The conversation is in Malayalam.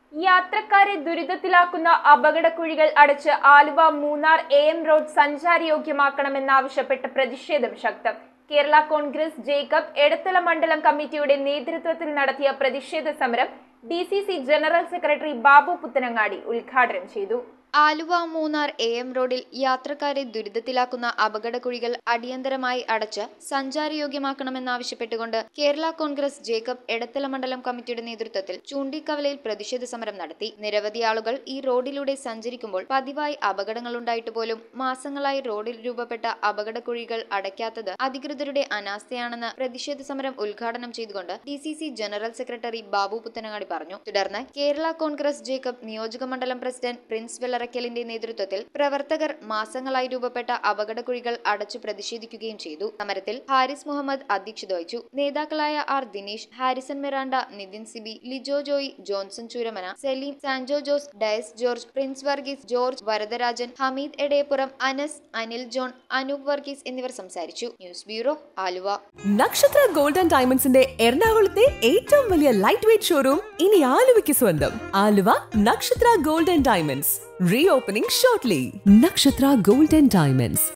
യാത്രക്കാരെ ദുരിതത്തിലാക്കുന്ന അപകടക്കുഴികൾ അടച്ച് Aluva Munnar A M road സഞ്ചാരയോഗ്യമാക്കണമെന്നാവശ്യപ്പെട്ട് പ്രതിഷേധം ശക്തം കേരള കോൺഗ്രസ് ജേക്കബ് എടത്തല മണ്ഡലം കമ്മിറ്റിയുടെ നേതൃത്വത്തിൽ നടത്തിയ പ്രതിഷേധ സമരം D C C general secretary Babu Puthanangadi ഉദ്ഘാടനം ചെയ്തു ആലുവ മൂന്നാർ എ എം റോഡിൽ യാത്രക്കാരെ ദുരിതത്തിലാക്കുന്ന അപകടക്കുഴികൾ അടിയന്തരമായി അടച്ച് സഞ്ചാരയോഗ്യമാക്കണമെന്നാവശ്യപ്പെട്ടുകൊണ്ട് കേരള കോൺഗ്രസ് ജേക്കബ് എടത്തല മണ്ഡലം കമ്മിറ്റിയുടെ നേതൃത്വത്തിൽ ചൂണ്ടിക്കവലയിൽ പ്രതിഷേധ സമരം നടത്തി നിരവധി ആളുകൾ ഈ റോഡിലൂടെ സഞ്ചരിക്കുമ്പോൾ പതിവായി അപകടങ്ങളുണ്ടായിട്ട് പോലും മാസങ്ങളായി റോഡിൽ രൂപപ്പെട്ട അപകടക്കുഴികൾ അടയ്ക്കാത്തത് അധികൃതരുടെ അനാസ്ഥയാണെന്ന് പ്രതിഷേധ സമരം ഉദ്ഘാടനം ചെയ്തുകൊണ്ട് D C C general secretary Babu Puthanangadi പറഞ്ഞു തുടർന്ന് കേരള കോൺഗ്രസ് ജേക്കബ് നിയോജക മണ്ഡലം പ്രസിഡന്റ് പ്രിൻസ് വെള്ളറയ്ക്കലിന്റെ നേതൃത്വത്തിൽ പ്രവർത്തകർ മാസങ്ങളായി രൂപപ്പെട്ട അപകടക്കുഴികൾ അടച്ചു പ്രതിഷേധിക്കുകയും ചെയ്തു സമരത്തിൽ ഹാരിസ് മുഹമ്മദ് അധ്യക്ഷത വഹിച്ചു നേതാക്കളായ ആർ ദിനേശ് ഹാരിസൺ മിറാണ്ട നിതിൻ സിബി ലിജോ ജോയി ജോൺസൺ ചൂരമന സലീം സാൻജോ ജോസ് ഡയസ് ജോർജ് പ്രിൻസ് വർഗീസ് ജോർജ് വരദരാജൻ ഹമീദ് എടയപ്പുറം അനസ് അനിൽ ജോൺ അനൂപ് വർഗീസ് എന്നിവർ സംസാരിച്ചു news bureau Aluva Nakshatra gold and ഡയമണ്ട്സിന്റെ എറണാകുളത്തെ ഏറ്റവും വലിയ ലൈറ്റ് വെയിറ്റ് ഷോറൂം ഇനി ആലുവയ്ക്ക് സ്വന്തം Aluva Nakshatra gold and diamonds reopening shortly Nakshatra gold and diamonds